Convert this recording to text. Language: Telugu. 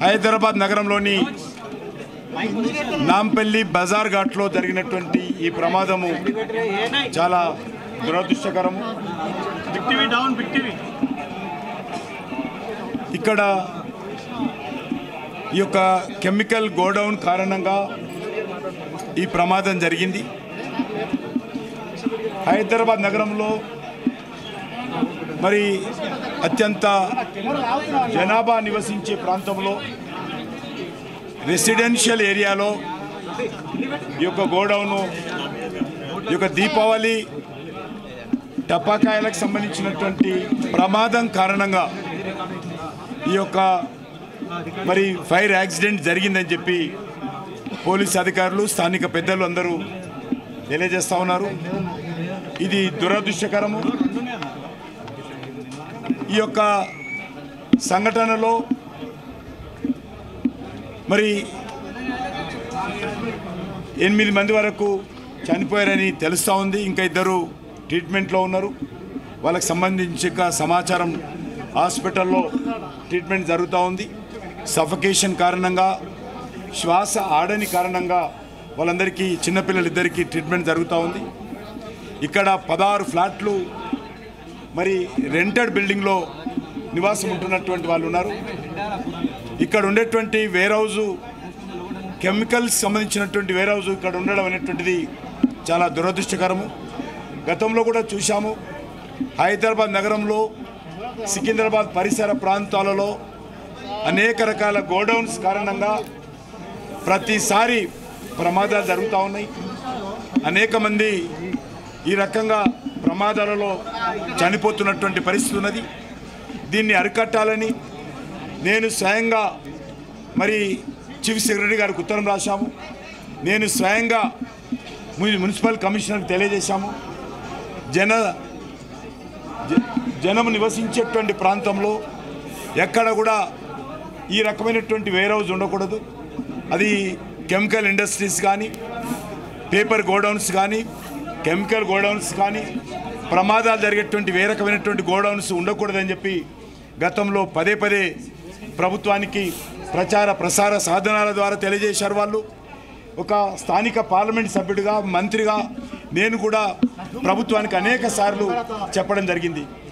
హైదరాబాద్ నగరంలోని నాంపల్లి బజార్ ఘాట్లో జరిగినటువంటి ఈ ప్రమాదము చాలా దురదృష్టకరము ఇక్కడ ఈ యొక్క కెమికల్ గోడౌన్ కారణంగా ఈ ప్రమాదం జరిగింది హైదరాబాద్ నగరంలో మరి అత్యంత జనాభా నివసించే ప్రాంతంలో రెసిడెన్షియల్ ఏరియాలో ఈ యొక్క గోడౌను ఈ యొక్క దీపావళి టపాకాయలకు సంబంధించినటువంటి ప్రమాదం కారణంగా ఈ యొక్క మరి ఫైర్ యాక్సిడెంట్ జరిగిందని చెప్పి పోలీస్ అధికారులు స్థానిక పెద్దలు అందరూ తెలియజేస్తా ఉన్నారు ఇది దురదృష్టకరము ఈ యొక్క సంఘటనలో మరి ఎనిమిది మంది వరకు చనిపోయారని తెలుస్తూ ఉంది ఇంకా ఇద్దరు ట్రీట్మెంట్లో ఉన్నారు వాళ్ళకి సంబంధించి సమాచారం హాస్పిటల్లో ట్రీట్మెంట్ జరుగుతూ ఉంది సఫకేషన్ కారణంగా శ్వాస ఆడని కారణంగా వాళ్ళందరికీ చిన్నపిల్లలిద్దరికీ ట్రీట్మెంట్ జరుగుతూ ఉంది ఇక్కడ పదహారు ఫ్లాట్లు మరి రెంటెడ్ బిల్డింగ్లో నివాసం ఉంటున్నటువంటి వాళ్ళు ఉన్నారు ఇక్కడ ఉండేటువంటి వేర్ హౌజు కెమికల్స్ సంబంధించినటువంటి వేర్ హౌస్ ఇక్కడ ఉండడం అనేటువంటిది చాలా దురదృష్టకరము గతంలో కూడా చూశాము హైదరాబాద్ నగరంలో సికింద్రాబాద్ పరిసర ప్రాంతాలలో అనేక రకాల గోడౌన్స్ కారణంగా ప్రతిసారి ప్రమాదాలు జరుగుతూ ఉన్నాయి అనేక మంది ఈ రకంగా ప్రమాదాలలో చనిపోతున్నటువంటి పరిస్థితి ఉన్నది దీన్ని అరికట్టాలని నేను స్వయంగా మరి చీఫ్ సెక్రటరీ గారికి ఉత్తరం రాశాము నేను స్వయంగా ముని- మున్సిపల్ కమిషనర్కి తెలియజేశాము జన జ- జనం నివసించేటువంటి ప్రాంతంలో ఎక్కడ కూడా ఈ రకమైనటువంటి వేర్ హౌస్ ఉండకూడదు అది కెమికల్ ఇండస్ట్రీస్ కానీ పేపర్ గోడౌన్స్ కానీ కెమికల్ గోడౌన్స్ కానీ ప్రమాదాలు జరిగేటువంటి ఏ రకమైనటువంటి గోడౌన్స్ ఉండకూడదని చెప్పి గతంలో పదే పదే ప్రభుత్వానికి ప్రచార ప్రసార సాధనాల ద్వారా తెలియజేశారు వాళ్ళు ఒక స్థానిక పార్లమెంట్ సభ్యుడిగా మంత్రిగా నేను కూడా ప్రభుత్వానికి అనేక సార్లు చెప్పడం జరిగింది